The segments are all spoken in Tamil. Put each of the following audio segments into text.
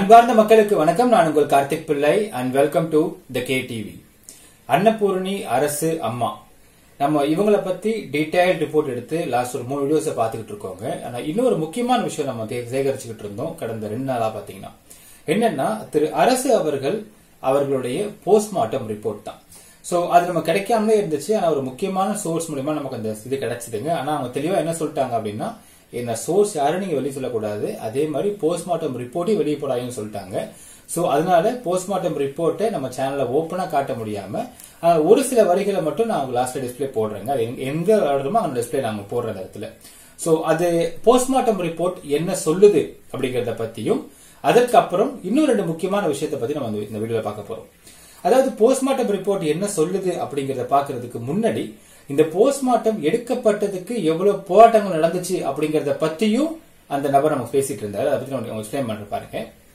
அன்பார்ந்த மக்களுக்கு வணக்கம் நான் உங்கள் Karthik Pillai and welcome to the K TV Annapoorani அரசு அம்மா நம்ம இவங்கள பத்தி டீடைல் ரிப்போர்ட் எடுத்து லாஸ்ட் ஒரு மூணு வீடியோஸை பார்த்துக்கிட்டு இருக்கோங்க ஆனா இன்னொரு முக்கியமான விஷயம் நம்ம தே- சேகரிச்சுக்கிட்டு இருந்தோம் கடந்த ரெண்டு நாளா பாத்தீங்கன்னா என்னன்னா திரு அரசு அவர்கள் அவர்களுடைய போஸ்ட்மார்ட்டம் ரிப்போர்ட் தான் சோ அது நம்ம கிடைக்காமலே இருந்துச்சு ஆனா ஒரு முக்கியமான சோர்ஸ் மூலியமா நமக்கு அந்த இது கிடைச்சதுங்க ஆனா அவங்க தெளிவா என்ன சொல்லிட்டாங்க அப்படின்னா என்ன சோர்ஸ் யாரும் நீங்க வெளியே சொல்லக்கூடாது அதே மாதிரி போஸ்ட்மார்ட்டம் ரிப்போர்ட்டையும் வெளியே போடாதுன்னு சொல்லிட்டாங்க சோ அதனால போஸ்ட்மார்ட்டம் ரிப்போர்ட்டை நம்ம சேனல்ல ஓப்பனா காட்ட முடியாம ஆஹ், ஒரு சில வரிகளை மட்டும் நான் லாஸ்ட்ல டிஸ்ப்ளே போடுறேங்க அது எங்க- எங்க வருமோ அந்த டிஸ்ப்ளே நாங்க போடுற அந்த இடத்துல சோ அது போஸ்ட்மார்ட்டம் ரிப்போர்ட் என்ன சொல்லுது அப்படிங்கறத பத்தியும் அதற்கப்புறம் இன்னும் ரெண்டு முக்கியமான விஷயத்தை பத்தி நம்ம இந்த- இந்த வீடியோல பார்க்க போறோம் அதாவது போஸ்ட்மார்ட்டம் ரிப்போர்ட் என்ன சொல்லுது அப்படிங்கறத பாக்குறதுக்கு முன்னாடி இந்த போஸ்ட்மார்ட்டம் எடுக்கப்பட்டதுக்கு எவ்வளவு போராட்டங்கள் நடந்துச்சு அப்படிங்கறத பத்தியும் அந்த நபர் நமக்கு பேசிட்டு இருந்தாரு அதை பத்தி நான் எக்ஸ்பிளைன் பண்ற பாருங்க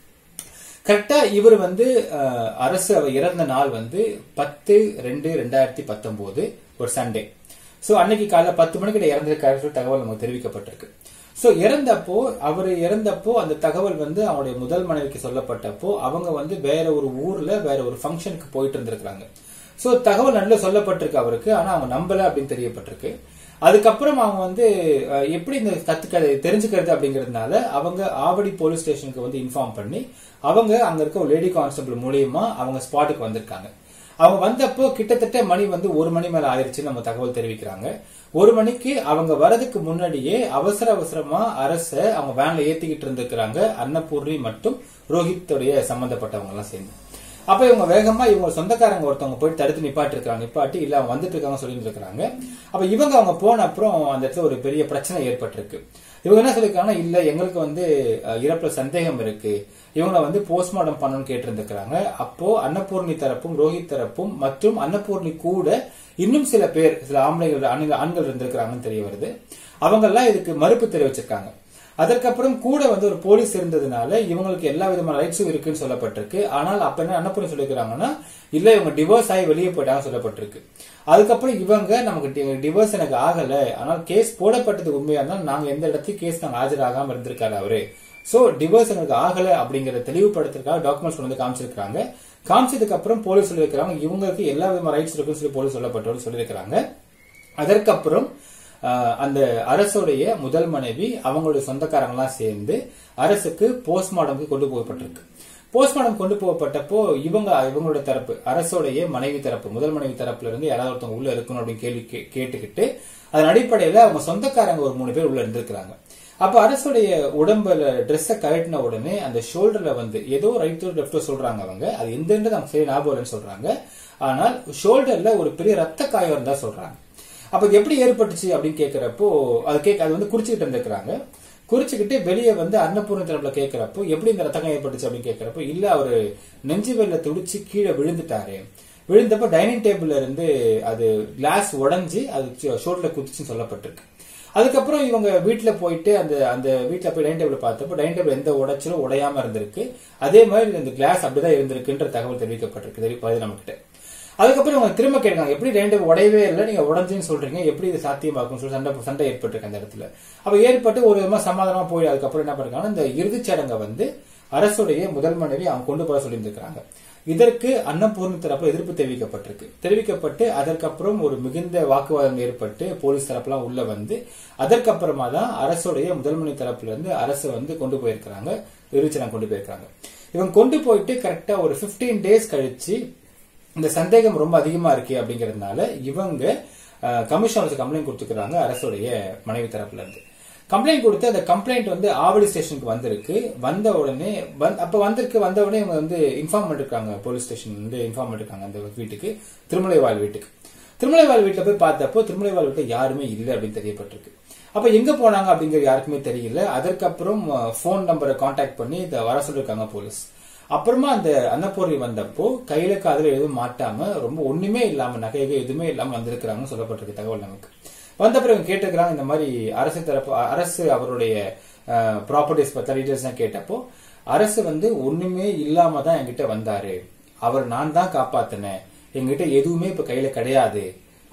கரெக்டா இவர் வந்து அஹ், அரசு அவர் இறந்த நாள் வந்து பத்து ரெண்டு ரெண்டாயிரத்தி பத்தொன்பது ஒரு சண்டே சோ அன்னைக்கு காலைல பத்து மணிக்கு இறந்திருக்காரு சொல்லி தகவல் நமக்கு தெரிவிக்கப்பட்டிருக்கு சோ இறந்தப்போ அவர் இறந்தப்போ அந்த தகவல் வந்து அவருடைய முதல் மனைவிக்கு சொல்லப்பட்டப்போ அவங்க வந்து வேற ஒரு ஊர்ல வேற ஒரு ஃபங்க்ஷனுக்கு போயிட்டு இருந்திருக்காங்க சோ தகவல் நல்ல சொல்லப்பட்டிருக்கு அவருக்கு ஆனா அவங்க நம்பல அப்படின்னு தெரியப்பட்டிருக்கு அதுக்கப்புறம் அவங்க வந்து அஹ், எப்படி இந்த கத்துக்கிறது தெரிஞ்சுக்கிறது அப்படிங்கறதுனால அவங்க ஆவடி போலீஸ் ஸ்டேஷனுக்கு வந்து இன்ஃபார்ம் பண்ணி அவங்க அங்க இருக்க ஒரு லேடி கான்ஸ்டபிள் மூலியமா அவங்க ஸ்பாட்டுக்கு வந்திருக்காங்க அவங்க வந்தப்போ கிட்டத்தட்ட மணி வந்து ஒரு மணி மேல ஆயிருச்சுன்னு நம்ம தகவல் தெரிவிக்கிறாங்க ஒரு மணிக்கு அவங்க வரதுக்கு முன்னாடியே அவசர அவசரமா அரச அவங்க வேன்ல ஏத்திக்கிட்டு இருந்திருக்கிறாங்க அன்னபூர்ணி மற்றும் ரோஹித்துடைய சம்பந்தப்பட்டவங்க எல்லாம் சேர்ந்து அப்ப இவங்க வேகமா இவங்க சொந்தக்காரங்க ஒருத்தவங்க போய் தடுத்து நிப்பாட்டி இருக்காங்க நிப்பாட்டி இல்ல அவங்க வந்துட்டு இருக்காங்க சொல்லிட்டு இருக்காங்க அப்ப இவங்க அவங்க போன அப்புறம் அந்த இடத்துல ஒரு பெரிய பிரச்சனை ஏற்பட்டிருக்கு இவங்க என்ன சொல்லிருக்காங்கன்னா இல்ல எங்களுக்கு வந்து அஹ், இறப்புல சந்தேகம் இருக்கு இவங்கள வந்து போஸ்ட்மார்ட்டம் பண்ணணும்னு கேட்டிருந்திருக்காங்க அப்போ அன்னபூர்ணி தரப்பும் ரோஹித் தரப்பும் மற்றும் அன்னபூர்ணி கூட இன்னும் சில பேர் சில ஆம்பளைகள் ஆண்கள் ஆண்கள் இருந்திருக்கிறாங்கன்னு தெரிய வருது அவங்க எல்லாம் இதுக்கு மறுப்பு தெரிவிச்சிருக்காங்க அதற்கப்புறம் கூட வந்து ஒரு போலீஸ் இருந்ததுனால இவங்களுக்கு எல்லா விதமான ரைட்ஸும் இருக்குன்னு சொல்லப்பட்டிருக்கு ஆனால் அப்ப என்ன அன்னபுரம் சொல்லிக்கிறாங்கன்னா இல்ல இவங்க டிவோர்ஸ் ஆகி வெளியே போயிட்டாங்க சொல்லப்பட்டிருக்கு அதுக்கப்புறம் இவங்க நமக்கு டிவோர்ஸ் எனக்கு ஆகல ஆனால் கேஸ் போடப்பட்டது உண்மையா இருந்தால் நாங்க எந்த இடத்துக்கு கேஸ் நாங்க ஆஜராகாம இருந்திருக்காரு அவரு சோ டிவோர்ஸ் எனக்கு ஆகல அப்படிங்கறத தெளிவுபடுத்துறதுக்காக டாக்குமெண்ட்ஸ் கொண்டு வந்து காமிச்சிருக்காங்க காமிச்சதுக்கு அப்புறம் போலீஸ் சொல்லியிருக்கிறாங்க இவங்களுக்கு எல்லா விதமான ரைட்ஸ் இருக்குன்னு சொல்லி போலீஸ் சொல்லப்பட்டவர் சொல்லியிருக்கிறாங்க அதற்கப்புறம் ஆஹ், அந்த அரசுடைய முதல் மனைவி அவங்களுடைய சொந்தக்காரங்களாம் சேர்ந்து அரசுக்கு போஸ்ட்மார்டம்க்கு கொண்டு போகப்பட்டிருக்கு போஸ்ட்மார்டம் கொண்டு போகப்பட்டப்போ இவங்க இவங்களுடைய தரப்பு அரசுடைய மனைவி தரப்பு முதல் மனைவி தரப்புல இருந்து யாராவது ஒருத்தவங்க உள்ள இருக்கணும் அப்படின்னு கேள்வி கே- கேட்டுக்கிட்டு அதன் அடிப்படையில அவங்க சொந்தக்காரங்க ஒரு மூணு பேர் உள்ள இருந்திருக்கிறாங்க அப்ப அரசுடைய உடம்புல ட்ரெஸ்ஸை கழட்டின உடனே அந்த ஷோல்டர்ல வந்து ஏதோ ரைட்டோ லெப்டோ சொல்றாங்க அவங்க அது எந்தெண்டு நமக்கு சரி ஞாபகம் இல்லைன்னு சொல்றாங்க ஆனால் ஷோல்டர்ல ஒரு பெரிய ரத்த காயம் இருந்தா சொல்றாங்க அப்ப இது எப்படி ஏற்பட்டுச்சு அப்படின்னு கேக்குறப்போ அது கேட்க அது வந்து குறிச்சுக்கிட்டு இருந்திருக்கிறாங்க குறிச்சுக்கிட்டு வெளியே வந்து அன்னபூர்ண தரப்புல கேட்கிறப்போ எப்படி இந்த ரத்தம் ஏற்பட்டுச்சு அப்படின்னு கேட்கிறப்போ இல்ல அவரு நெஞ்சு வெள்ள துடிச்சு கீழே விழுந்துட்டாரு விழுந்தப்ப டைனிங் டேபிள்ல இருந்து அது கிளாஸ் உடைஞ்சு அது ஷோல்டர்ல குதிச்சுன்னு சொல்லப்பட்டிருக்கு அதுக்கப்புறம் இவங்க வீட்ல போயிட்டு அந்த அந்த வீட்ல போய் டைனிங் டேபிள் பார்த்தப்போ டைனிங் டேபிள் எந்த உடைச்சலும் உடையாம இருந்திருக்கு அதே மாதிரி இந்த கிளாஸ் அப்படிதான் இருந்திருக்குன்ற தகவல் தெரிவிக்கப்பட்டிருக்கு தெரிவிப்பது நம்மகிட்ட அதுக்கப்புறம் இவங்க திரும்ப கேட்காங்க எப்படி டைனிங் டேபிள் உடையவே இல்லை நீங்க உடஞ்சுன்னு சொல்றீங்க எப்படி இது சாத்தியமாக்கும் சொல்லி சண்டை சண்டை ஏற்பட்டிருக்கு அந்த இடத்துல அப்ப ஏற்பட்டு ஒரு விதமா சமாதானமா போய் அதுக்கப்புறம் என்ன பண்ணிருக்காங்க இந்த இறுதிச் சடங்கை வந்து அரசுடைய முதல் மனைவி அவங்க கொண்டு போக சொல்லியிருந்திருக்காங்க இதற்கு அன்னபூர்ணி தரப்புல எதிர்ப்பு தெரிவிக்கப்பட்டிருக்கு தெரிவிக்கப்பட்டு அதற்கப்புறம் ஒரு மிகுந்த வாக்குவாதம் ஏற்பட்டு போலீஸ் தரப்புலாம் உள்ள வந்து அதற்கப்புறமா தான் அரசுடைய முதல்மணி தரப்புல இருந்து அரசு வந்து கொண்டு போயிருக்கிறாங்க இறுதிச்சனம் கொண்டு போயிருக்காங்க இவங்க கொண்டு போயிட்டு கரெக்டா ஒரு 15 டேஸ் கழிச்சு இந்த சந்தேகம் ரொம்ப அதிகமா இருக்கே அப்படிங்கறதுனால இவங்க கமிஷனருக்கு கம்ப்ளைண்ட் கொடுத்துக்கிறாங்க அரசுடைய மனைவி தரப்புல இருந்து கம்ப்ளைண்ட் கொடுத்து அந்த கம்ப்ளைண்ட் வந்து ஆவடி ஸ்டேஷனுக்கு வந்திருக்கு வந்த உடனே வந்து- அப்ப வந்திருக்கு வந்த உடனே இவங்க வந்து இன்ஃபார்ம் பண்ணிருக்காங்க போலீஸ் ஸ்டேஷன் வந்து இன்ஃபார்ம் பண்ணிருக்காங்க அந்த வீட்டுக்கு திருமலைவாழ் வீட்டுக்கு திருமலைவாழ் வீட்டுல போய் பார்த்தப்போ திருமலைவாழ் வீட்டுல யாருமே இல்லை அப்படின்னு தெரியப்பட்டிருக்கு அப்ப எங்க போனாங்க அப்படிங்கிறது யாருக்குமே தெரியல அதற்கப்புறம் போன் நம்பரை காண்டாக்ட் பண்ணி இத வர சொல்லிருக்காங்க போலீஸ் அப்புறமா அந்த அன்னபூர்ணி வந்தப்போ கையில காதுல எதுவும் மாட்டாம ரொம்ப ஒண்ணுமே இல்லாம நகைகள் எதுவுமே இல்லாம வந்திருக்கிறாங்கன்னு சொல்லப்பட்டிருக்கு தகவல் நமக்கு வந்த பிறகு இவங்க கேட்டிருக்கிறாங்க இந்த மாதிரி அரசு தரப்பு அரசு அவருடைய ப்ராப்பர்ட்டிஸ் பத்தி டீடைல்ஸ் கேட்டப்போ அரசு வந்து ஒண்ணுமே இல்லாம தான் என்கிட்ட வந்தாரு அவர் நான் தான் காப்பாத்தினேன் என்கிட்ட எதுவுமே இப்ப கையில கிடையாது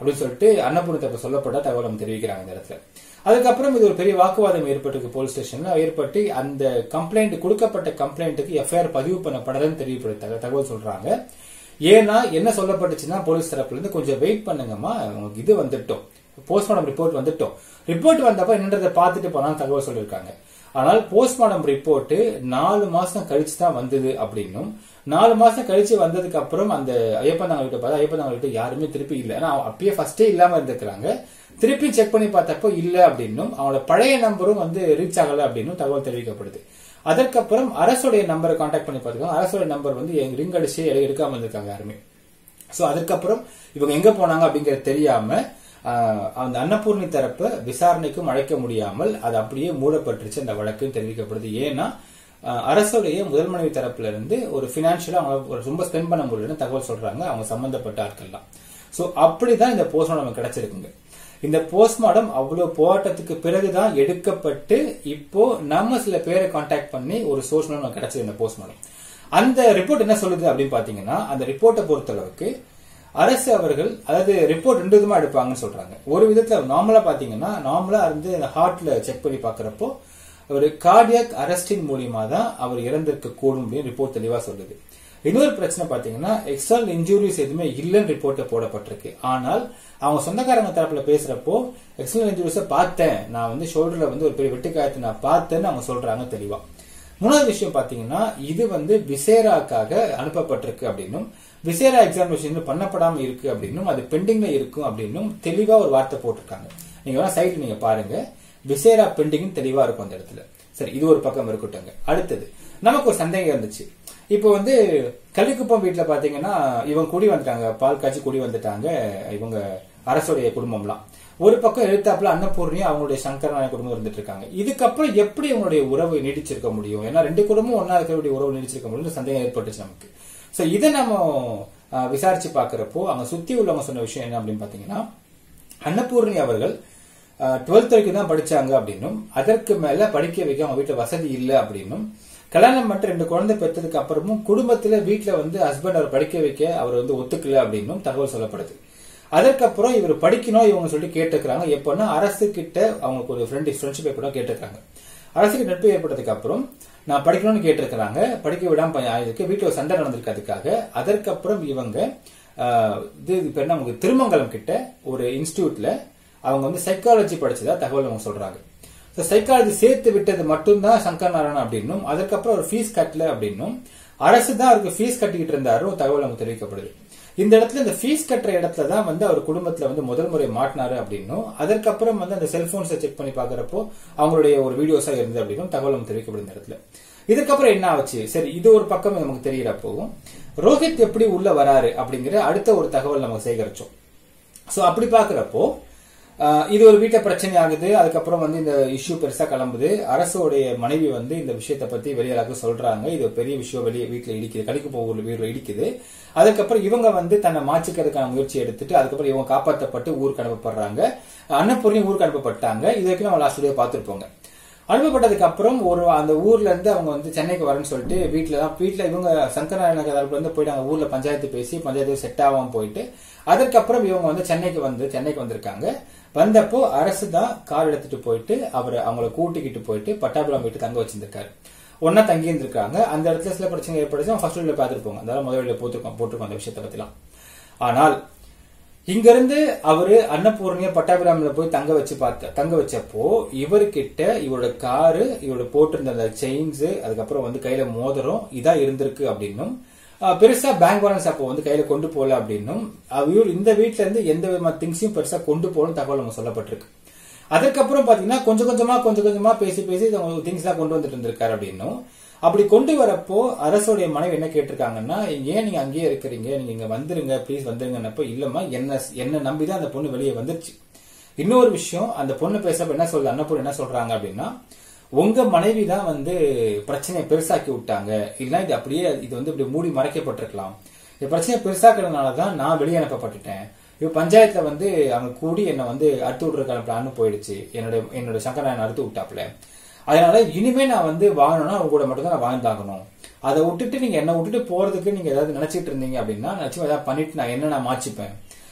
அப்படின்னு சொல்லிட்டு அன்னபூர்ணி தரப்பு சொல்லப்பட்ட தகவல் நம்ம தெரிவிக்கிறாங்க இந்த இடத்துல அதுக்கப்புறம் இது ஒரு பெரிய வாக்குவாதம் ஏற்பட்டிருக்கு போலீஸ் ஸ்டேஷன்ல ஏற்பட்டு அந்த கம்ப்ளைண்ட் கொடுக்கப்பட்ட கம்ப்ளைண்ட்டுக்கு எஃப்ஐஆர் பதிவு பண்ணப்படலன்னு தெரியப்படுத்த தகவல் சொல்றாங்க ஏன்னா என்ன சொல்லப்பட்டுச்சுன்னா போலீஸ் தரப்புல இருந்து கொஞ்சம் வெயிட் பண்ணுங்கம்மா உங்களுக்கு இது வந்துட்டோம் போஸ்ட்மார்டம் ரிப்போர்ட் வந்துட்டோம் ரிப்போர்ட் வந்தப்ப என்னன்றதை பார்த்துட்டு போனாலும் தகவல் சொல்லியிருக்காங்க ஆனால் போஸ்ட்மார்டம் ரிப்போர்ட் நாலு மாசம் கழிச்சு தான் வந்தது அப்படின்னும் நாலு மாசம் கழிச்சு வந்ததுக்கு அப்புறம் அந்த ஐயப்பந்தாங்க கிட்ட பார்த்தா ஐயப்பந்தாங்க கிட்ட யாருமே திருப்பி இல்லை ஏன்னா அப்பயே ஃபர்ஸ்டே இல்லாம இருந்திருக்காங்க திருப்பி செக் பண்ணி பார்த்தப்போ இல்ல அப்படின்னும் அவனோட பழைய நம்பரும் வந்து ரீச் ஆகல அப்படின்னும் தகவல் தெரிவிக்கப்படுது அதற்கப்புறம் அரசுடைய நம்பரை கான்டாக்ட் பண்ணி பார்த்துக்கோங்க அரசுடைய நம்பர் வந்து எங்க ரிங் அடிச்சு எடுக்காம இருந்திருக்காங்க யாருமே சோ அதுக்கப்புறம் இவங்க எங்க போனாங்க அப்படிங்கறது தெரியாம ஆஹ், அந்த அன்னபூர்ணி தரப்ப விசாரணைக்கும் அழைக்க முடியாமல் அது அப்படியே மூடப்பட்டுருச்சு அந்த வழக்குன்னு தெரிவிக்கப்படுது ஏன்னா ஆஹ், அரசுடைய முதல் மனைவி தரப்புல இருந்து ஒரு பினான்சியலா அவங்க ஒரு ரொம்ப ஸ்பெண்ட் பண்ண முடியலன்னு தகவல் சொல்றாங்க அவங்க சம்பந்தப்பட்ட ஆட்கள் தான் சோ அப்படிதான் இந்த போஸ்ட்மார்டம் நமக்கு கிடைச்சிருக்குங்க இந்த போஸ்ட்மார்டம் அவ்வளவு போராட்டத்துக்கு பிறகுதான் எடுக்கப்பட்டு இப்போ நம்ம சில பேரை காண்டாக்ட் பண்ணி ஒரு சோர்ஸ் நமக்கு கிடைச்சது இந்த போஸ்ட்மார்டம் அந்த ரிப்போர்ட் என்ன சொல்லுது அப்படின்னு பாத்தீங்கன்னா அந்த ரிப்போர்ட்டை பொறுத்தளவுக்கு அரசு அவர்கள் அதாவது ரிப்போர்ட் ரெண்டு விதமா எடுப்பாங்கன்னு சொல்றாங்க ஒரு விதத்துல நார்மலா பாத்தீங்கன்னா நார்மலா இருந்து ஹார்ட்ல செக் பண்ணி பாக்குறப்போ ஒரு கார்டியாக் அரெஸ்டின் மூலியமா தான் அவர் இறந்திருக்க கூடும் அப்படின்னு ரிப்போர்ட் தெளிவா சொல்லுது இன்னொரு பிரச்சனை பாத்தீங்கன்னா எக்ஸ்டர்னல் இன்ஜூரிஸ் எதுவுமே இல்லைன்னு ரிப்போர்ட் போடப்பட்டிருக்கு ஆனால் அவங்க சொந்தக்காரங்க தரப்புல பேசுறப்போ எக்ஸ்டர்னல் இன்ஜூரிஸ பார்த்தேன் நான் வந்து ஷோல்டர்ல வந்து ஒரு பெரிய வெட்டுக்காயத்தை நான் பார்த்தேன்னு அவங்க சொல்றாங்க தெளிவா மூணாவது விஷயம் பாத்தீங்கன்னா இது வந்து விசேராக்காக அனுப்பப்பட்டிருக்கு அப்படின்னும் விசேரா எக்ஸாமினேஷன் பண்ணப்படாம இருக்கு அப்படின்னும் அது பெண்டிங்ல இருக்கும் அப்படின்னும் தெளிவா ஒரு வார்த்தை போட்டிருக்காங்க நீங்க வேணா சைட்ல நீங்க பாருங்க விசேரா பெண்டிங் தெளிவா இருக்கும் அந்த இடத்துல சரி இது ஒரு பக்கம் இருக்கட்டுங்க அடுத்தது நமக்கு ஒரு சந்தேகம் இருந்துச்சு இப்போ வந்து கள்ளிக்குப்பம் வீட்டுல பாத்தீங்கன்னா இவங்க குடி வந்துட்டாங்க பால் காய்ச்சி குடி வந்துட்டாங்க இவங்க அரசுடைய குடும்பம்லாம் ஒரு பக்கம் எழுத்தாப்புல அன்னபூர்ணியும் அவங்களுடைய சங்கரநாய குடும்பம் இருந்துட்டு இருக்காங்க இதுக்கப்புறம் எப்படி இவங்களுடைய உறவு நீடிச்சிருக்க முடியும் ஏன்னா ரெண்டு குடும்பமும் ஒன்னா இருக்கக்கூடிய உறவு நீடிச்சிருக்க முடியும் சந்தேகம் ஏற்பட்டுச்சு நமக்கு சோ இதை நம்ம அஹ், விசாரிச்சு பாக்குறப்போ அங்க சுத்தி உள்ளவங்க சொன்ன விஷயம் என்ன அப்படின்னு பாத்தீங்கன்னா அன்னபூர்ணி அவர்கள் டுவெல்த் வரைக்கும் தான் படிச்சாங்க அப்படின்னும் அதற்கு மேல படிக்க வைக்க அவங்க வீட்டுல வசதி இல்லை அப்படின்னும் கல்யாணம் மட்டும் ரெண்டு குழந்தை பெற்றதுக்கு அப்புறமும் குடும்பத்துல வீட்டுல வந்து ஹஸ்பண்ட் அவர் படிக்க வைக்க அவர் வந்து ஒத்துக்கல அப்படின்னும் தகவல் சொல்லப்படுது அதற்கப்புறம் இவர் படிக்கணும் இவங்க சொல்லி கேட்டுக்கிறாங்க எப்பன்னா அரசு கிட்ட அவங்களுக்கு ஒரு ஃப்ரெண்ட் ஃப்ரெண்ட்ஷிப் ஏற்படும் கேட்டிருக்காங்க அரசுக்கு நட்பு ஏற்பட்டதுக்கு அப்புறம் நான் படிக்கணும்னு கேட்டிருக்கிறாங்க படிக்க விடாம ப- ஆயிருக்கு வீட்டுல ஒரு சண்டை நடந்திருக்கு அதுக்காக அதற்கப்புறம் இவங்க ஆஹ், இது இப்ப என்ன உங்களுக்கு திருமங்கலம் கிட்ட ஒரு இன்ஸ்டியூட்ல அவங்க வந்து சைக்காலஜி படிச்சதா தகவல் அவங்க சொல்றாங்க சைக்காலஜி சேர்த்து விட்டது மட்டும்தான் சங்கர் நாராயணன் அப்படின்னும் அதுக்கப்புறம் ஒரு ஃபீஸ் கட்டல அப்படின்னும் அரசு தான் அவருக்கு ஃபீஸ் கட்டிக்கிட்டு இருந்தாரும் தகவல் நமக்கு தெரிவிக்கப்படுது இந்த இடத்துல இந்த ஃபீஸ் கட்டுற இடத்துல தான் வந்து அவர் குடும்பத்துல வந்து முதல் முறை மாட்டினாரு அப்படின்னும் அதற்கப்புறம் வந்து அந்த செல்போன்ஸை செக் பண்ணி பாக்குறப்போ அவங்களுடைய ஒரு வீடியோஸா இருந்தது அப்படின்னும் தகவல் நமக்கு தெரிவிக்கப்படுது இந்த இடத்துல இதுக்கப்புறம் என்ன ஆச்சு சரி இது ஒரு பக்கம் நமக்கு தெரியறப்போவும் ரோஹித் எப்படி உள்ள வராரு அப்படிங்கிற அடுத்த ஒரு தகவல் நம்ம சேகரிச்சோம் சோ அப்படி பாக்குறப்போ ஆஹ், இது ஒரு வீட்டை பிரச்சனை ஆகுது அதுக்கப்புறம் வந்து இந்த இஷ்யூ பெருசா கிளம்புது அரசோடைய மனைவி வந்து இந்த விஷயத்தை பத்தி வெளியாளருக்கு சொல்றாங்க இது ஒரு பெரிய விஷயம் வெளியே வீட்டுல இடிக்குது கடிக்கு போக வீட்டுல இடிக்குது அதுக்கப்புறம் இவங்க வந்து தன்னை மாற்றிக்கிறதுக்கான முயற்சி எடுத்துட்டு அதுக்கப்புறம் இவங்க காப்பாற்றப்பட்டு ஊருக்கு அனுப்பப்படுறாங்க அன்னபூர்ணி ஊருக்கு அனுப்பப்பட்டாங்க இது வரைக்கும் நம்ம லாஸ்ட் வீடியோ பார்த்திருப்போங்க அனுப்பப்பட்டதுக்கு அப்புறம் ஒரு அந்த ஊர்ல இருந்து அவங்க வந்து சென்னைக்கு வரேன்னு சொல்லிட்டு வீட்டுல தான் வீட்டுல இவங்க சங்கரநாராயண தரப்புல இருந்து போயிட்டு அங்க ஊர்ல பஞ்சாயத்து பேசி பஞ்சாயத்து செட் ஆகாம போயிட்டு அதற்கப்புறம் இவங்க வந்து சென்னைக்கு வந்து சென்னைக்கு வந்திருக்காங்க வந்தப்போ அரசு தான் கார் எடுத்துட்டு போயிட்டு அவரை அவங்கள கூட்டிக்கிட்டு போயிட்டு பட்டாபுரம் வீட்டு தங்க வச்சிருந்திருக்காரு ஒன்னா தங்கி இருந்திருக்காங்க அந்த இடத்துல சில பிரச்சனை ஏற்படுச்சு ஃபர்ஸ்ட் வீடியோ பார்த்துருப்போங்க அதனால முதல் வீடியோ போட்டிருக்கோம் போட்டிருக்கோம் அந்த விஷயத்தை பத்திலாம் ஆனால் இங்க இருந்து அவரு அன்னபூர்ணிய பட்டாபிராமில போய் தங்க வச்சு பார்த்த தங்க வச்சப்போ இவர்கிட்ட இவரோட காரு இவரோட போட்டிருந்த அந்த செயின்ஸ் அதுக்கப்புறம் வந்து கையில மோதிரம் இதா இருந்திருக்கு அப்படின்னும் ஆஹ், பெருசா பேங்க் பேலன்ஸ் அப்போ வந்து கையில கொண்டு போகல அப்படின்னும் இவர் இந்த வீட்ல இருந்து எந்த விதமான திங்ஸையும் பெருசா கொண்டு போகணும் தகவல் நம்ம சொல்லப்பட்டிருக்கு அதுக்கப்புறம் பாத்தீங்கன்னா கொஞ்சம் கொஞ்சமா கொஞ்சம் கொஞ்சமா பேசி பேசி திங்ஸ் எல்லாம் கொண்டு வந்துட்டு இருந்திருக்காரு அப்படின்னும் அப்படி கொண்டு வரப்போ அரசோடைய மனைவி என்ன கேட்டிருக்காங்கன்னா ஏன் நீங்க அங்கேயே இருக்கிறீங்க நீங்க இங்க வந்துருங்க ப்ளீஸ் வந்துருங்கன்னப்போ இல்லம்மா என்ன என்ன நம்பிதான் அந்த பொண்ணு வெளியே வந்துருச்சு இன்னொரு விஷயம் அந்த பொண்ணு பேசப்ப என்ன சொல்ல அன்னப்பூர் என்ன சொல்றாங்க அப்படின்னா உங்க மனைவி தான் வந்து பிரச்சனையை பெருசாக்கி விட்டாங்க இல்லைன்னா இது அப்படியே இது வந்து இப்படி மூடி மறைக்கப்பட்டிருக்கலாம் இந்த பிரச்சனையை பெருசாக்குறதுனால தான் நான் வெளியே அனுப்பப்பட்டுட்டேன் இப்ப பஞ்சாயத்துல வந்து அவங்க கூடி என்னை வந்து அறுத்து விடுறதுக்கான பிளான் போயிடுச்சு என்னோட என்னோட சங்கரநாயன் அறுத்து விட்டாப்ல அதனால இனிமே நான் வந்து வாழணும்னா அவங்க கூட மட்டும் தான் நான் வாழ்ந்தாகணும் அதை விட்டுட்டு நீங்க என்ன விட்டுட்டு போறதுக்கு நீங்க ஏதாவது நினைச்சிட்டு இருந்தீங்க அப்படின்னா நிச்சயம் ஏதாவது பண்ணிட்டு நான் என்ன நான் மாச்சிப்பேன்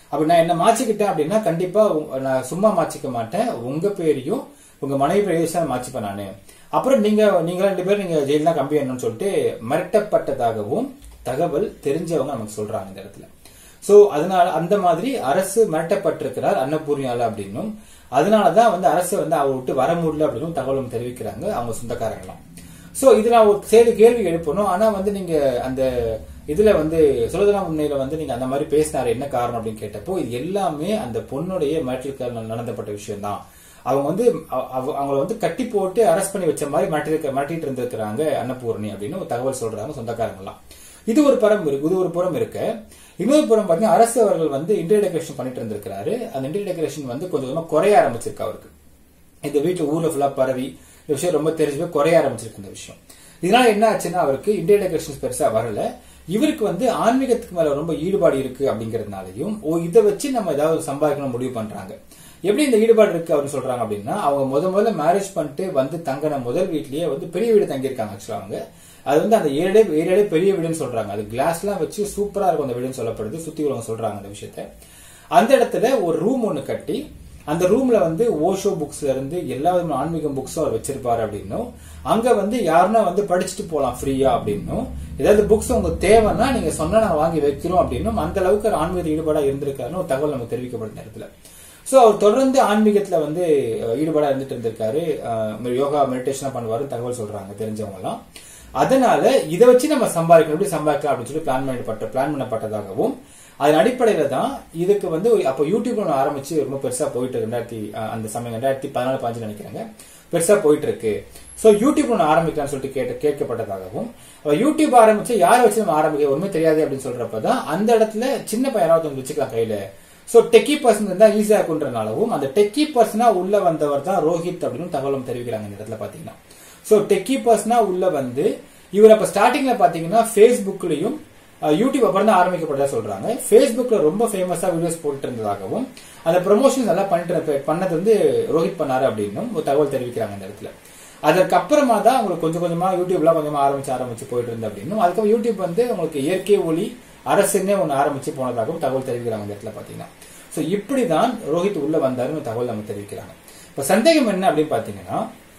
அப்ப நான் என்ன மாச்சிக்கிட்டேன் அப்படின்னா கண்டிப்பா உ- நான் சும்மா மாச்சிக்க மாட்டேன் உங்க பேரையும் உங்க மனைவி பேரையும் தான் மாச்சிப்பேன் நானு அப்புறம் நீங்க நீங்க ரெண்டு பேரும் நீங்க ஜெயில் தான் கம்பி என்னன்னு சொல்லிட்டு மிரட்டப்பட்டதாகவும் தகவல் தெரிஞ்சவங்க நமக்கு சொல்றாங்க இந்த இடத்துல சோ அதனால அந்த மாதிரி அரசு மிரட்டப்பட்டிருக்கிறார் அன்னபூர்ணியால அப்படின்னும் அதனாலதான் வந்து அரசு வந்து அவர் விட்டு வர முடியல அப்படின்னு தகவலும் தெரிவிக்கிறாங்க அவங்க சொந்தக்காரங்களாம் சோ இதுல நான் ஒரு சேரி கேள்வி எழுப்பணும் ஆனா வந்து நீங்க அந்த இதுல வந்து சுலோதனா முன்னையில வந்து நீங்க அந்த மாதிரி பேசினாரு என்ன காரணம் அப்படின்னு கேட்டப்போ இது எல்லாமே அந்த பொண்ணுடைய மேட்ரிக்கல் நடந்தப்பட்ட விஷயம் தான் அவங்க வந்து அவ- அவ- அவங்கள வந்து கட்டி போட்டு அரெஸ்ட் பண்ணி வச்ச மாதிரி மாட்டி மாட்டிட்டு இருந்திருக்கிறாங்க அன்னபூரணி அப்படின்னு ஒரு தகவல் சொல்றாங்க சொந்தக்காரங்களாம் இது ஒரு புறம் இருக்கு இது ஒரு புறம் இருக்கு இன்னொரு புறம் பாத்தீங்கன்னா அரசு அவர்கள் வந்து இன்டர் டெக்கரேஷன் பண்ணிட்டு இருந்திருக்காரு அந்த இன்டர் டெக்கரேஷன் வந்து கொஞ்சம் கொஞ்சமா குறைய ஆரம்பிச்சிருக்கு அவருக்கு இந்த வீட்டுல ஊர்ல ஃபுல்லா பரவி இந்த விஷயம் ரொம்ப தெரிஞ்சு போய் குறைய ஆரம்பிச்சிருக்கு இந்த விஷயம் இதனால என்ன ஆச்சுன்னா அவருக்கு இந்தியன் டெக்கரேஷன்ஸ் பெருசா வரல இவருக்கு வந்து ஆன்மீகத்துக்கு மேல ரொம்ப ஈடுபாடு இருக்கு அப்படிங்கறதுனாலையும் ஓ இதை வச்சு நம்ம ஏதாவது சம்பாதிக்கணும் முடிவு பண்றாங்க எப்படி இந்த ஈடுபாடு இருக்கு அப்படின்னு சொல்றாங்க அப்படின்னா அவங்க முத முதல்ல மேரேஜ் பண்ணிட்டு வந்து தங்கின முதல் வீட்லயே வந்து பெரிய வீடு தங்கியிருக்காங்க ஆக்சுவலா அவங்க அது வந்து அந்த ஏரியாலே ஏரியாலே பெரிய வீடுன்னு சொல்றாங்க அது கிளாஸ் எல்லாம் வச்சு சூப்பரா இருக்கும் அந்த வீடுன்னு சொல்லப்படுது சுத்தி உள்ளவங்க சொல்றாங்க அந்த விஷயத்த அந்த இடத்துல ஒரு ரூம் ஒன்னு கட்டி அந்த ரூம்ல வந்து ஓஷோ புக்ஸ்ல இருந்து எல்லா விதமான ஆன்மீகம் புக்ஸும் அவர் வச்சிருப்பாரு அப்படின்னும் அங்க வந்து யாருன்னா வந்து படிச்சுட்டு போலாம் ஃப்ரீயா அப்படின்னும் ஏதாவது புக்ஸ் உங்களுக்கு தேவைன்னா நீங்க சொன்னா நாங்க வாங்கி வைக்கிறோம் அப்படின்னும் அந்த அளவுக்கு ஒரு ஆன்மீக ஈடுபாடா இருந்திருக்காருன்னு ஒரு தகவல் நமக்கு தெரிவிக்கப்பட்ட நேரத்துல சோ அவர் தொடர்ந்து ஆன்மீகத்துல வந்து அஹ், ஈடுபாடா இருந்துட்டு இருந்திருக்காரு அஹ், யோகா மெடிடேஷன் பண்ணுவாரு தகவல் சொல்றாங்க தெரிஞ்சவங்க எல்லாம் அதனால இதை வச்சு நம்ம சம்பாதிக்கணும் எப்படி சம்பாதிக்கலாம் அப்படின்னு சொல்லி பிளான் பண்ணப்பட்ட பிளான் பண்ணப்பட்டதாகவும் அதன் அடிப்படையில தான் இதுக்கு வந்து ஒரு- அப்போ யூடியூப் ஒன்று ஆரம்பிச்சு ரொம்ப பெருசா போயிட்டு இருக்கு. ரெண்டாயிரத்தி அஹ், அந்த சமயம் ரெண்டாயிரத்தி பதினாலு பாஞ்சு நினைக்கிறாங்க பெருசா போயிட்டு இருக்கு சோ யூடியூப் ஒன்று ஆரம்பிக்கலாம்னு சொல்லிட்டு கேட்டு கேட்கப்பட்டதாகவும் அப்ப யூடியூப் ஆரம்பிச்சு யாரை வச்சு நம்ம ஆரம்பிக்க ஒண்ணுமே தெரியாது அப்படின்னு சொல்றப்பதான் அந்த இடத்துல சின்ன பையன் ஒருத்தவங்க வச்சுக்கலாம் கையில சோ டெக்கி பர்சன் இருந்தா ஈஸியா இருக்குன்றனாலவும் அந்த டெக்கி பர்சனா உள்ள வந்தவர் தான் ரோஹித் அப்படின்னு தகவலும் தெரிவிக்கிறாங்க இந்த இடத்துல பாத்தீங்கன்னா சோ டெக்கி பர்சனா உள்ள வந்து இவர் அப்ப ஸ்டார்டிங்ல பாத்தீங்கன்னா ஃபேஸ்புக்லயும் அஹ், யூடியூப் அப்புறம் தான் ஆரம்பிக்கப்பட்டதா சொல்றாங்க ஃபேஸ்புக்ல ரொம்ப ஃபேமஸா வீடியோஸ் போட்டு இருந்ததாகவும் அந்த ப்ரொமோஷன் எல்லாம் பண்ணிட்டு இருந்த- பண்ணது வந்து ரோஹித் பண்ணாரு அப்படின்னும் ஒரு தகவல் தெரிவிக்கிறாங்க இந்த இடத்துல அதற்கப்புறமா தான் உங்களுக்கு கொஞ்சம் கொஞ்சமா யூடியூப்லாம் கொஞ்சமா ஆரம்பிச்சு ஆரம்பிச்சு போயிட்டு இருந்தது அப்படின்னும் அதுக்கப்புறம் யூடியூப் வந்து உங்களுக்கு இயற்கை ஒளி அரசுன்னே ஒன்று ஆரம்பிச்சு போனதாகவும் தகவல் தெரிவிக்கிறாங்க இந்த இடத்துல பாத்தீங்கன்னா சோ இப்படிதான் ரோஹித் உள்ள வந்தாருன்னு தகவல் நம்ம தெரிவிக்கிறாங்க இப்ப சந்தேகம் என்ன அப்படின்னு பாத்தீங்கன்னா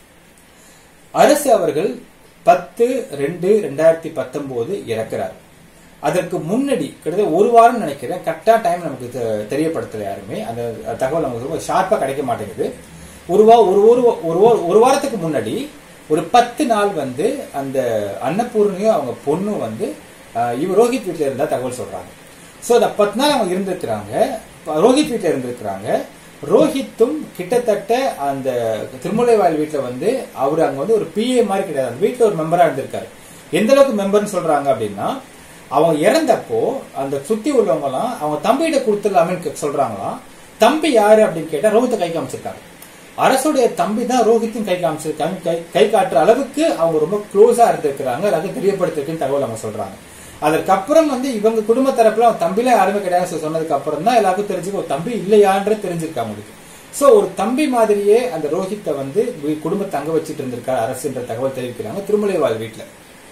அரசு அவர்கள் பத்து ரெண்டு ரெண்டாயிரத்தி பத்தொன்பது இறக்குறாரு அதற்கு முன்னாடி கிட்டத்தட்ட ஒரு வாரம் நினைக்கிறேன் கரெக்டா டைம் நமக்கு தெ- தெரியப்படுத்தல யாருமே அந்த தகவல் நமக்கு ரொம்ப ஷார்ப்பா கிடைக்க மாட்டேங்குது ஒரு வா ஒரு ஒரு ஒரு வா- ஒரு வாரத்துக்கு முன்னாடி ஒரு பத்து நாள் வந்து அந்த அன்னபூர்ணியும் அவங்க பொண்ணும் வந்து அஹ், இவர் ரோஹித் வீட்டுல இருந்தா தகவல் சொல்றாங்க சோ அந்த பத்து நாள் அவங்க இருந்திருக்கிறாங்க ப- ரோஹித் வீட்டுல இருந்திருக்கிறாங்க ரோஹித்தும் கிட்டத்தட்ட அந்த திருமுலைவாயில் வீட்டுல வந்து அவர் அங்க வந்து ஒரு பிஏ மாதிரி கிடையாது அந்த வீட்டுல ஒரு மெம்பரா இருந்திருக்காரு எந்த அளவுக்கு மெம்பர்னு சொல்றாங்க அப்படின்னா அவங்க இறந்தப்போ அந்த சுத்தி உள்ளவங்க எல்லாம் அவங்க தம்பிகிட்ட கொடுத்துடலாமேன்னு சொல்றாங்களாம் தம்பி யாரு அப்படின்னு கேட்டா ரோஹித்தை கை காமிச்சிருக்காங்க அரசுடைய தம்பி தான் ரோஹித்தும் கை காமிச்சிருக்காங்க கை கை காட்டுற அளவுக்கு அவங்க ரொம்ப க்ளோஸா இருந்திருக்கிறாங்க எல்லாத்தையும் தெரியப்படுத்திருக்குன்னு தகவல் அவங்க சொல்றாங்க அதற்கப்புறம் வந்து இவங்க குடும்ப தரப்புல அவன் தம்பில யாருமே கிடையாது சொல்லி சொன்னதுக்கு அப்புறம் தான் எல்லாருக்கும் தெரிஞ்சுக்க ஒரு தம்பி இல்லையான்றது தெரிஞ்சிருக்கா அவங்களுக்கு சோ ஒரு தம்பி மாதிரியே அந்த ரோஹித்தை வந்து வி- குடும்பத்தை தங்க வச்சிட்டு இருந்திருக்காரு அரசுன்ற தகவல் தெரிவிக்கிறாங்க திருமலைவாழ் வீட்டுல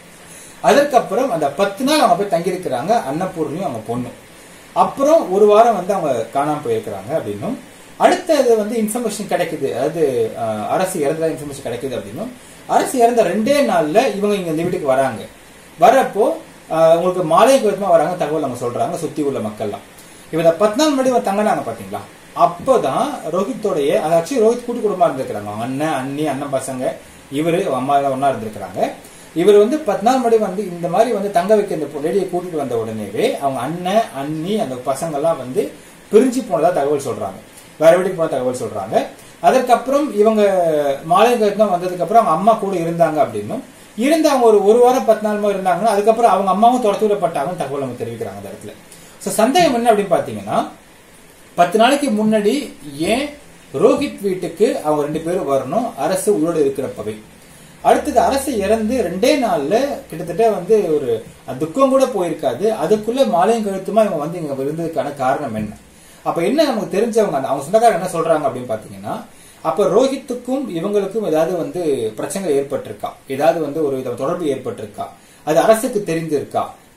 அதற்கப்புறம் அந்த பத்து நாள் அவங்க போய் தங்கியிருக்கிறாங்க அன்னபூர்ணியும் அவங்க பொண்ணும் அப்புறம் ஒரு வாரம் வந்து அவங்க காணாம போயிருக்கிறாங்க அப்படின்னும் அடுத்தது வந்து இன்ஃபர்மேஷன் கிடைக்குது அதாவது அஹ், அரசு இறந்ததா இன்ஃபர்மேஷன் கிடைக்குது அப்படின்னும் அரசு இறந்த ரெண்டே நாள்ல இவங்க இங்க இந்த வீட்டுக்கு வராங்க வரப்போ அஹ், உங்களுக்கு மாலை விதமா வராங்க தகவல் அவங்க சொல்றாங்க சுத்தி உள்ள மக்கள்லாம் இவங்க பத்து நாள் முன்னாடி இவங்க தங்கினாங்க பாத்தீங்களா அப்போதான் ரோஹித்தோடைய அது ஆக்சுவலி ரோஹித் கூட்டு குடும்பமா இருந்திருக்கிறாங்க அவங்க அண்ணன் அண்ணி அண்ணன் பசங்க இவரு அவங்க அம்மா எல்லாம் ஒண்ணா இருந்திருக்கிறாங்க இவர் வந்து பத்து நாள் முன்னாடி வந்து இந்த மாதிரி வந்து தங்க வைக்க இந்த லேடியை கூட்டிட்டு வந்த உடனேவே அவங்க அண்ணன் அண்ணி அந்த பசங்க எல்லாம் வந்து பிரிஞ்சு போனதா தகவல் சொல்றாங்க வேற வீட்டுக்கு போன தகவல் சொல்றாங்க அதற்கப்புறம் இவங்க மாலை கருத்தம் வந்ததுக்கு அப்புறம் அவங்க அம்மா கூட இருந்தாங்க அப்படின்னும் இருந்து அவங்க ஒரு ஒரு வாரம் பத்து நாள் மாதிரி இருந்தாங்கன்னா அதுக்கப்புறம் அவங்க அம்மாவும் துரத்து விடப்பட்டாங்கன்னு தகவல் அவங்க தெரிவிக்கிறாங்க அந்த இடத்துல சோ சந்தேகம் என்ன அப்படின்னு பாத்தீங்கன்னா பத்து நாளைக்கு முன்னாடி ஏன் ரோஹித் வீட்டுக்கு அவங்க ரெண்டு பேரும் வரணும் அரசு உயிரோடு இருக்கிறப்பவே அடுத்தது அரசு இறந்து ரெண்டே நாள்ல கிட்டத்தட்ட வந்து ஒரு துக்கம் கூட போயிருக்காது அதுக்குள்ள மாலையும் கழுத்துமா இவங்க வந்து இங்க இருந்ததுக்கான காரணம் என்ன அப்ப என்ன நமக்கு தெரிஞ்சவங்க அந்த- அவங்க சொந்தக்காரங்க என்ன சொல்றாங்க அப்படின்னு பாத்தீங்கன்னா அப்ப ரோஹித்துக்கும் இவங்களுக்கும் ஏதாவது வந்து பிரச்சனை ஏற்பட்டிருக்கா ஏதாவது வந்து ஒரு வித தொடர்பு ஏற்பட்டிருக்கா அது அரசுக்கு தெரிஞ்சிருக்கா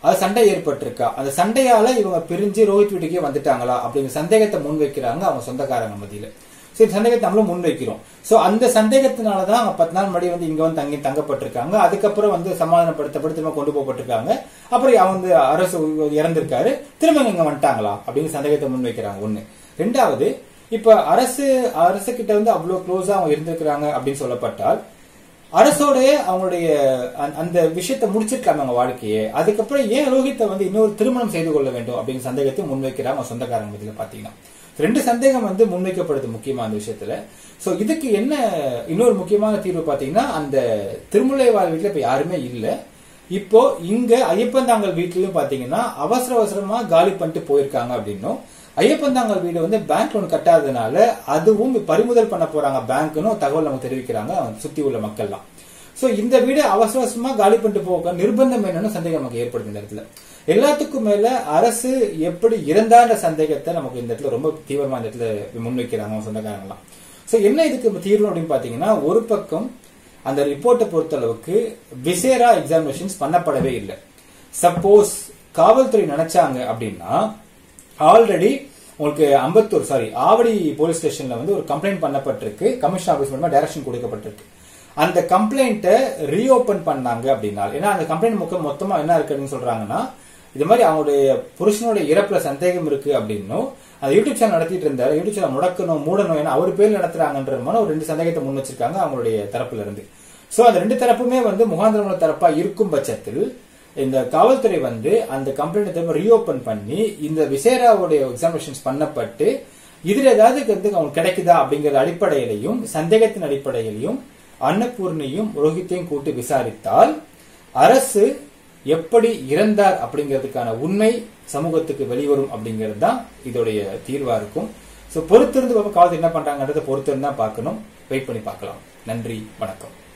அது சண்டை ஏற்பட்டிருக்கா அந்த சண்டையால இவங்க பிரிஞ்சு ரோஹித் வீட்டுக்கே வந்துட்டாங்களா அப்படிங்கிற சந்தேகத்தை முன்வைக்கிறாங்க அவங்க சொந்தக்காரங்க மத்தியில சரி சந்தேகத்தை நம்மளும் முன்வைக்கிறோம் சோ அந்த சந்தேகத்தினாலதான் அவங்க பத்து நாள் முன்னாடி வந்து இங்க வந்து தங்கி தங்கப்பட்டிருக்காங்க அதுக்கப்புறம் வந்து சமாதானப்படுத்தப்பட்டு திரும்ப கொண்டு போகப்பட்டிருக்காங்க அப்புறம் அவன் வந்து அரசு இறந்திருக்காரு திரும்ப இங்க வந்துட்டாங்களா அப்படிங்கிற சந்தேகத்தை முன்வைக்கிறாங்க ஒண்ணு ரெண்டாவது இப்ப அரசு அரசு கிட்ட வந்து அவ்வளவு க்ளோஸா அவங்க இருந்திருக்கிறாங்க அப்படின்னு சொல்லப்பட்டால் அரசோடைய அவங்களுடைய அந்த- அந்த விஷயத்தை முடிச்சிருக்காங்க அவங்க வாழ்க்கையை அதுக்கப்புறம் ஏன் ரோஹித்தை வந்து இன்னொரு திருமணம் செய்து கொள்ள வேண்டும் அப்படிங்கிற சந்தேகத்தை முன்வைக்கிறாங்க அவங்க சொந்தக்காரங்க மத்தியில பாத்தீங்கன்னா ரெண்டு சந்தேகம் வந்து முன்வைக்கப்படுது முக்கியமா அந்த விஷயத்துல சோ இதுக்கு என்ன இன்னொரு முக்கியமான தீர்வு பாத்தீங்கன்னா அந்த திருமுல்லைவாழ் வீட்டுல இப்ப யாருமே இல்ல இப்போ இங்க ஐயப்பந்தாங்கல் வீட்லயும் பாத்தீங்கன்னா அவசர அவசரமா காலி பண்ணிட்டு போயிருக்காங்க அப்படின்னும் ஐயப்பந்தாங்கல் வீடு வந்து பேங்க் லோன் கட்டாததுனால அதுவும் பறிமுதல் பண்ண போறாங்க பேங்க்னு தகவல் நமக்கு தெரிவிக்கிறாங்க சுத்தி உள்ள மக்கள்லாம் சோ இந்த வீடு அவசர அவசரமா காலி பண்ணிட்டு போக நிர்பந்தம் என்னன்னு சந்தேகம் நமக்கு ஏற்படுது இந்த இடத்துல எல்லாத்துக்கும் மேல அரசு எப்படி இருந்தான்ற சந்தேகத்தை நமக்கு இந்த இடத்துல ரொம்ப தீவிரமா இந்த இடத்துல முன்வைக்கிறாங்க அவங்க சொந்தக்காரங்களாம் சோ என்ன இதுக்கு தீர்வு அப்படின்னு பாத்தீங்கன்னா ஒரு பக்கம் அந்த ரிப்போர்ட்டை பொறுத்தளவுக்கு விசேரா எக்ஸாமினேஷன்ஸ் பண்ணப்படவே இல்லை சப்போஸ் காவல்துறை நினைச்சாங்க அப்படின்னா ஆல்ரெடி உங்களுக்கு அம்பத்தூர் சாரி ஆவடி போலீஸ் ஸ்டேஷன்ல வந்து ஒரு கம்ப்ளைண்ட் பண்ணப்பட்டிருக்கு கமிஷன் ஆபீஸ் மூலமா டைரக்ஷன் கொடுக்கப்பட்டிருக்கு அந்த கம்ப்ளைண்ட்டை ரீஓபன் பண்ணாங்க அப்படின்னா ஏன்னா அந்த கம்ப்ளைண்ட் முக்கம் மொத்தமா என்ன இருக்குன்னு சொல்றாங்கன்னா இது மாதிரி அவங்களுடைய புருஷனுடைய இறப்புல சந்தேகம் இருக்கு அப்படின்னும் அந்த யூடியூப் சேனல் நடத்திட்டு இருந்தாரு யூடியூப் சேனல் முடக்கணும் மூடணும் ஏன்னா அவர் பேர் நடத்துறாங்கன்ற மாதிரி ஒரு ரெண்டு சந்தேகத்தை முன் வச்சிருக்காங்க அவங்களுடைய தரப்புல இருந்து சோ அந்த ரெண்டு தரப்புமே வந்து முகாந்திரமுள்ள தரப்பா இருக்கும் பட்சத்தில் இந்த காவல்துறை வந்து அந்த கம்ப்ளைண்ட் திரும்ப ரீஓபன் பண்ணி இந்த விசேராவுடைய எக்ஸாமினேஷன்ஸ் பண்ணப்பட்டு இதுல ஏதாவது வந்து அவங்களுக்கு கிடைக்குதா அப்படிங்கிற அடிப்படையிலையும் சந்தேகத்தின் அடிப்படையிலையும் அன்னபூர்ணியும் ரோஹித்தையும் கூட்டி விசாரித்தால் அரசு எப்படி இறந்தார் அப்படிங்கிறதுக்கான உண்மை சமூகத்துக்கு வெளிவரும் அப்படிங்கிறது தான் இதோடைய தீர்வா இருக்கும் சோ பொறுத்திருந்து பார்ப்போம் காவல்துறை என்ன பண்றாங்கன்றதை பொறுத்திருந்து தான் பார்க்கணும் வெயிட் பண்ணி பார்க்கலாம் நன்றி வணக்கம்